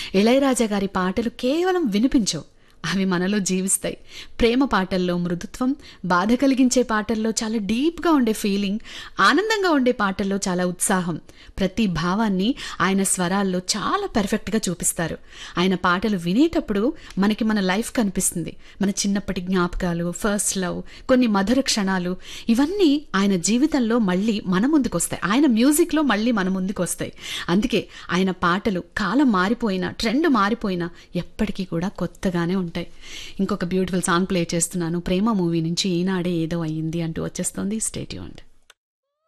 ఇళయరాజా గారి పాటలు కేవలం వినిపించవు అవి మనలో జీవిస్తాయి ప్రేమ పాటల్లో మృదుత్వం బాధ కలిగించే పాటల్లో చాలా డీప్గా ఉండే ఫీలింగ్ ఆనందంగా ఉండే పాటల్లో చాలా ఉత్సాహం ప్రతి భావాన్ని ఆయన స్వరాల్లో చాలా పెర్ఫెక్ట్గా చూపిస్తారు ఆయన పాటలు వినేటప్పుడు మనకి మన లైఫ్ కనిపిస్తుంది మన చిన్నప్పటి జ్ఞాపకాలు ఫస్ట్ లవ్ కొన్ని మధుర క్షణాలు ఇవన్నీ ఆయన జీవితంలో మళ్ళీ మన ముందుకు వస్తాయి ఆయన మ్యూజిక్లో మళ్ళీ మన ముందుకు వస్తాయి అందుకే ఆయన పాటలు కాలం మారిపోయినా ట్రెండ్ మారిపోయినా ఎప్పటికీ కూడా కొత్తగానే ఉంటాయి ఇంకొక బ్యూటిఫుల్ సాంగ్ ప్లే చేస్తున్నాను ప్రేమ మూవీ నుంచి ఈనాడే ఏదో అయ్యింది అంటూ వచ్చేస్తుంది స్టేట్యూండ్